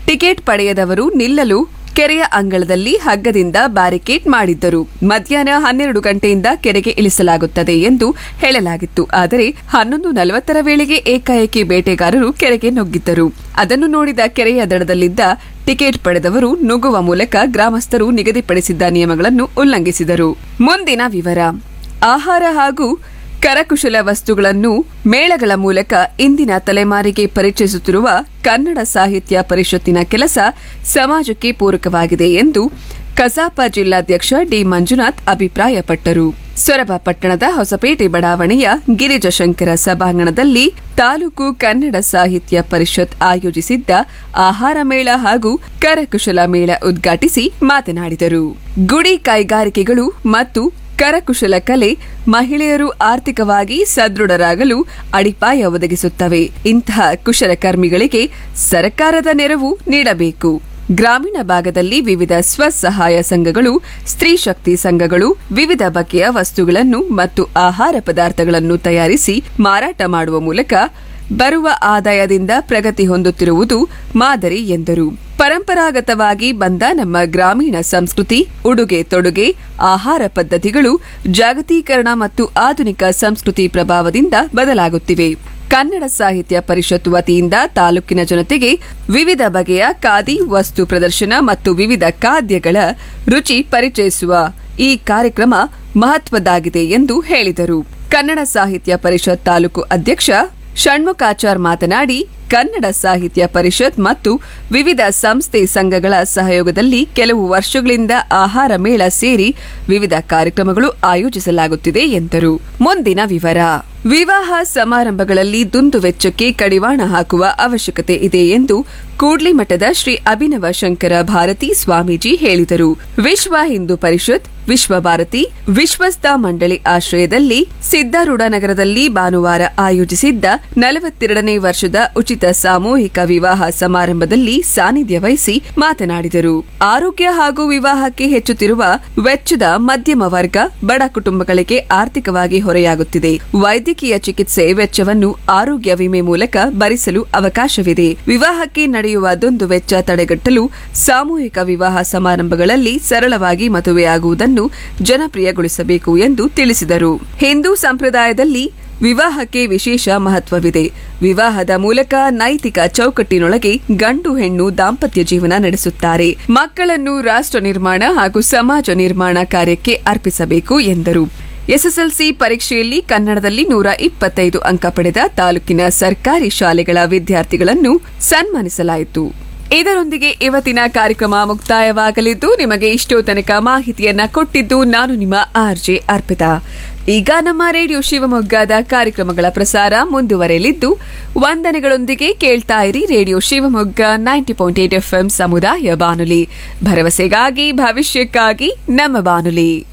ticket ಪಡೆಯದವರು ನಿಲ್ಲಲು ಕೆರೆಯ ಅಂಗಳದಲ್ಲಿ ಹಗ್ಗದಿಂದ ಬ್ಯಾರಿಕೇಡ್ ಮಾಡಿದ್ದರು ಮಧ್ಯಾಹ್ನ ಹನ್ನೆರಡು ಗಂಟೆಯಿಂದ ಕೆರೆಗೆ ಇಳಿಸಲಾಗುತ್ತದೆ ಎಂದು ಹೇಳಲಾಗಿತ್ತು ಆದರೆ ಹನ್ನೊಂದು ನಲವತ್ತರ ವೇಳೆಗೆ ಏಕಾಏಕಿ ಬೇಟೆಗಾರರು ಕೆರೆಗೆ ನುಗ್ಗಿದ್ದರು ಅದನ್ನು ನೋಡಿದ ಕೆರೆಯ ದಡದಲ್ಲಿದ್ದ ಟಿಕೆಟ್ ಪಡೆದವರು ನುಗ್ಗುವ ಮೂಲಕ ಗ್ರಾಮಸ್ಥರು ನಿಗದಿಪಡಿಸಿದ್ದ ನಿಯಮಗಳನ್ನು ಉಲ್ಲಂಘಿಸಿದರು ಮುಂದಿನ ವಿವರ ಆಹಾರ ಹಾಗೂ ಕರಕುಶಲ ವಸ್ತುಗಳನ್ನು ಮೇಳಗಳ ಮೂಲಕ ಇಂದಿನ ತಲೆಮಾರಿಗೆ ಪರಿಚಯಿಸುತ್ತಿರುವ ಕನ್ನಡ ಸಾಹಿತ್ಯ ಪರಿಷತ್ತಿನ ಕೆಲಸ ಸಮಾಜಕ್ಕೆ ಪೂರಕವಾಗಿದೆ ಎಂದು ಕಸಾಪ ಜಿಲ್ಲಾಧ್ಯಕ್ಷ ಡಿ ಮಂಜುನಾಥ್ ಅಭಿಪ್ರಾಯಪಟ್ಟರು ಸೊರಬ ಪಟ್ಟಣದ ಹೊಸಪೇಟೆ ಬಡಾವಣೆಯ ಗಿರಿಜಶಂಕರ ಸಭಾಂಗಣದಲ್ಲಿ ತಾಲೂಕು ಕನ್ನಡ ಸಾಹಿತ್ಯ ಪರಿಷತ್ ಆಯೋಜಿಸಿದ್ದ ಆಹಾರ ಮೇಳ ಹಾಗೂ ಕರಕುಶಲ ಮೇಳ ಉದ್ಘಾಟಿಸಿ ಮಾತನಾಡಿದರು ಗುಡಿ ಕೈಗಾರಿಕೆಗಳು ಮತ್ತು ಕರಕುಶಲ ಕಲೆ ಮಹಿಳೆಯರು ಆರ್ಥಿಕವಾಗಿ ಸದೃಢರಾಗಲು ಅಡಿಪಾಯ ಒದಗಿಸುತ್ತವೆ ಇಂತಹ ಕುಶಲಕರ್ಮಿಗಳಿಗೆ ಸರ್ಕಾರದ ನೆರವು ನೀಡಬೇಕು ಗ್ರಾಮೀಣ ಭಾಗದಲ್ಲಿ ವಿವಿಧ ಸ್ವಸಹಾಯ ಸಂಘಗಳು ಸ್ತ್ರೀ ಶಕ್ತಿ ಸಂಘಗಳು ವಿವಿಧ ಬಗೆಯ ವಸ್ತುಗಳನ್ನು ಮತ್ತು ಆಹಾರ ಪದಾರ್ಥಗಳನ್ನು ತಯಾರಿಸಿ ಮಾರಾಟ ಮಾಡುವ ಮೂಲಕ ಬರುವ ಆದಾಯದಿಂದ ಪ್ರಗತಿ ಹೊಂದುತ್ತಿರುವುದು ಮಾದರಿ ಎಂದರು ಪರಂಪರಾಗತವಾಗಿ ಬಂದ ನಮ್ಮ ಗ್ರಾಮೀಣ ಸಂಸ್ಕೃತಿ ಉಡುಗೆ ತೊಡುಗೆ ಆಹಾರ ಪದ್ಧತಿಗಳು ಜಾಗತೀಕರಣ ಮತ್ತು ಆಧುನಿಕ ಸಂಸ್ಕೃತಿ ಪ್ರಭಾವದಿಂದ ಬದಲಾಗುತ್ತಿವೆ ಕನ್ನಡ ಸಾಹಿತ್ಯ ಪರಿಷತ್ ವತಿಯಿಂದ ತಾಲೂಕಿನ ಜನತೆಗೆ ವಿವಿಧ ಬಗೆಯ ಖಾದಿ ವಸ್ತು ಪ್ರದರ್ಶನ ಮತ್ತು ವಿವಿಧ ಖಾದ್ಯಗಳ ರುಚಿ ಪರಿಚಯಿಸುವ ಈ ಕಾರ್ಯಕ್ರಮ ಮಹತ್ವದ್ದಾಗಿದೆ ಎಂದು ಹೇಳಿದರು ಕನ್ನಡ ಸಾಹಿತ್ಯ ಪರಿಷತ್ ತಾಲೂಕು ಅಧ್ಯಕ್ಷ ಷಣ್ಮುಖಾಚಾರ್ ಮಾತನಾಡಿ ಕನ್ನಡ ಸಾಹಿತ್ಯ ಪರಿಷತ್ ಮತ್ತು ವಿವಿಧ ಸಂಸ್ಥೆ ಸಂಘಗಳ ಸಹಯೋಗದಲ್ಲಿ ಕೆಲವು ವರ್ಷಗಳಿಂದ ಆಹಾರ ಮೇಳ ಸೇರಿ ವಿವಿಧ ಕಾರ್ಯಕ್ರಮಗಳು ಆಯೋಜಿಸಲಾಗುತ್ತಿದೆ ಎಂದರು ಮುಂದಿನ ವಿವರ ವಿವಾಹ ಸಮಾರಂಭಗಳಲ್ಲಿ ದುಂದು ವೆಚ್ಚಕ್ಕೆ ಕಡಿವಾಣ ಹಾಕುವ ಅವಶ್ಯಕತೆ ಇದೆ ಎಂದು ಕೂಡ್ಲಿ ಮಠದ ಶ್ರೀ ಅಭಿನವ ಶಂಕರ ಭಾರತಿ ಸ್ವಾಮೀಜಿ ಹೇಳಿದರು ವಿಶ್ವ ಹಿಂದೂ ಪರಿಷತ್ ವಿಶ್ವ ಭಾರತಿ ವಿಶ್ವಸ್ತ ಮಂಡಳಿ ಆಶ್ರಯದಲ್ಲಿ ಸಿದ್ದಾರೂಢ ನಗರದಲ್ಲಿ ಭಾನುವಾರ ಆಯೋಜಿಸಿದ್ದ ನಲವತ್ತೆರಡನೇ ವರ್ಷದ ಉಚಿತ ಸಾಮೂಹಿಕ ವಿವಾಹ ಸಮಾರಂಭದಲ್ಲಿ ಸಾನ್ನಿಧ್ಯ ವಹಿಸಿ ಮಾತನಾಡಿದರು ಆರೋಗ್ಯ ಹಾಗೂ ವಿವಾಹಕ್ಕೆ ಹೆಚ್ಚುತ್ತಿರುವ ವೆಚ್ಚದ ಮಧ್ಯಮ ವರ್ಗ ಬಡ ಕುಟುಂಬಗಳಿಗೆ ಆರ್ಥಿಕವಾಗಿ ಹೊರೆಯಾಗುತ್ತಿದೆ ವೈದ್ಯಕೀಯ ಚಿಕಿತ್ಸೆ ವೆಚ್ಚವನ್ನು ಆರೋಗ್ಯ ವಿಮೆ ಮೂಲಕ ಭರಿಸಲು ಅವಕಾಶವಿದೆ ವಿವಾಹಕ್ಕೆ ನಡೆಯುವ ದುಂದು ವೆಚ್ಚ ತಡೆಗಟ್ಟಲು ಸಾಮೂಹಿಕ ವಿವಾಹ ಸಮಾರಂಭಗಳಲ್ಲಿ ಸರಳವಾಗಿ ಮದುವೆಯಾಗುವುದನ್ನು ಜನಪ್ರಿಯಗೊಳಿಸಬೇಕು ಎಂದು ತಿಳಿಸಿದರು ಹಿಂದೂ ಸಂಪ್ರದಾಯದಲ್ಲಿ ವಿವಾಹಕ್ಕೆ ವಿಶೇಷ ಮಹತ್ವವಿದೆ ವಿವಾಹದ ಮೂಲಕ ನೈತಿಕ ಚೌಕಟ್ಟಿನೊಳಗೆ ಗಂಡು ಹೆಣ್ಣು ದಾಂಪತ್ಯ ಜೀವನ ನಡೆಸುತ್ತಾರೆ ಮಕ್ಕಳನ್ನು ರಾಷ್ಟ್ರ ನಿರ್ಮಾಣ ಹಾಗೂ ಸಮಾಜ ನಿರ್ಮಾಣ ಕಾರ್ಯಕ್ಕೆ ಅರ್ಪಿಸಬೇಕು ಎಂದರು ಎಸ್ಎಸ್ಎಲ್ಸಿ ಪರೀಕ್ಷೆಯಲ್ಲಿ ಕನ್ನಡದಲ್ಲಿ ನೂರ ಇಪ್ಪತ್ತೈದು ಅಂಕ ಪಡೆದ ತಾಲೂಕಿನ ಸರ್ಕಾರಿ ಶಾಲೆಗಳ ವಿದ್ಯಾರ್ಥಿಗಳನ್ನು ಸನ್ಮಾನಿಸಲಾಯಿತು ಇದರೊಂದಿಗೆ ಇವತ್ತಿನ ಕಾರ್ಯಕ್ರಮ ಮುಕ್ತಾಯವಾಗಲಿದ್ದು ನಿಮಗೆ ಇಷ್ಟೋ ತನಕ ಮಾಹಿತಿಯನ್ನ ಕೊಟ್ಟಿದ್ದು ನಾನು ನಿಮ್ಮ ಆರ್ಜೆ ಅರ್ಪಿತಾ ಈಗ ನಮ್ಮ ರೇಡಿಯೋ ಶಿವಮೊಗ್ಗದ ಕಾರ್ಯಕ್ರಮಗಳ ಪ್ರಸಾರ ಮುಂದುವರೆಯಲಿದ್ದು ವಂದನೆಗಳೊಂದಿಗೆ ಕೇಳ್ತಾ ಇರಿ radio Shivamogga ninety point eight FM ಸಮುದಾಯ ಬಾನುಲಿ ಭರವಸೆಗಾಗಿ ಭವಿಷ್ಯಕ್ಕಾಗಿ ನಮ್ಮ ಬಾನುಲಿ